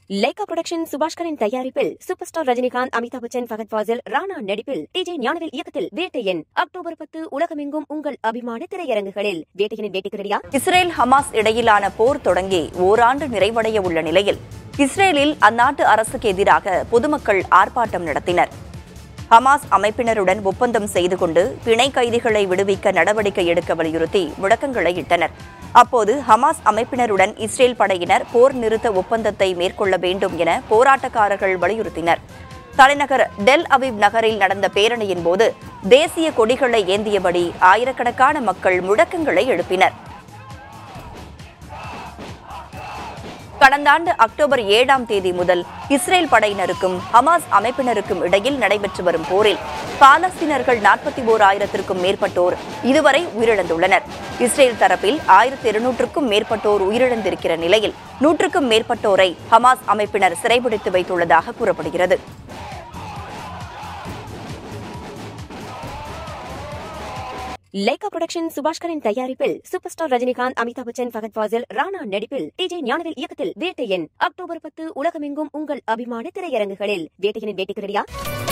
Lyca production சுபாஷ்கரின் தயாரிப்பில் super star Rajinikanth Amitabh Bachchan Fahadh Faasil Rana நடிப்பில் டிஜே ஞானவேல் இயக்கத்தில் வேட்டையன் அக்டோபர் பத்து உலகமெங்கும் உங்கள் அபிமான திரையரங்குகளில் வேட்டையனின் வேட்டைக்கு ரெடியா இஸ்ரேல் ஹமாஸ் இடையிலான போர் தொடங்கி ஓராண்டு நிறைவடைய உள்ள நிலையில் இஸ்ரேலில் அந்நாட்டு அரசுக்கு எதிராக பொதுமக்கள் ஆர்ப்பாட்டம் நடத்தினர் ஹமாஸ் அமைப்பினருடன் ஒப்பந்தம் செய்து கொண்டு பிணை கைதிகளை விடுவிக்க நடவடிக்கை எடுக்க வலியுறுத்தி முழக்கங்களை இட்டனர் அப்போது ஹமாஸ் அமைப்பினருடன் இஸ்ரேல் படையினர் போர் நிறுத்த ஒப்பந்தத்தை மேற்கொள்ள வேண்டும் என போராட்டக்காரர்கள் வலியுறுத்தினர் தலைநகர் டெல் அவிவ் நகரில் நடந்த பேரணியின் போது தேசிய கொடிகளை ஏந்தியபடி ஆயிரக்கணக்கான மக்கள் முழக்கங்களை எழுப்பினர் கடந்த ஆண்டு அக்டோபர் ஏழாம் தேதி முதல் இஸ்ரேல் படையினருக்கும் ஹமாஸ் அமைப்பினருக்கும் இடையில் நடைபெற்று வரும் போரில் பாலஸ்தீனர்கள் நாற்பத்தி ஓர் ஆயிரத்திற்கும் மேற்பட்டோர் இதுவரை உயிரிழந்துள்ளனர் இஸ்ரேல் தரப்பில் ஆயிரத்தி இருநூற்றுக்கும் மேற்பட்டோர் உயிரிழந்திருக்கிற நிலையில் நூற்றுக்கும் மேற்பட்டோரை ஹமாஸ் அமைப்பினர் சிறைபிடித்து வைத்துள்ளதாக கூறப்படுகிறது லைகா புரொடக்ஷன் சுபாஷ்கரின் தயாரிப்பில் சூப்பர் ஸ்டார் ரஜினிகாந்த் அமிதாப் பச்சன் ஃபகத் ஃபாசில் ராணா நடிப்பில் டிஜே ஞானவேல் இயக்கத்தில் வேட்டையன் அக்டோபர் பத்து உலகமெங்கும் உங்கள் அபிமான திரையரங்குகளில் வேட்டையனின் வேட்டைக்கு ரெடியா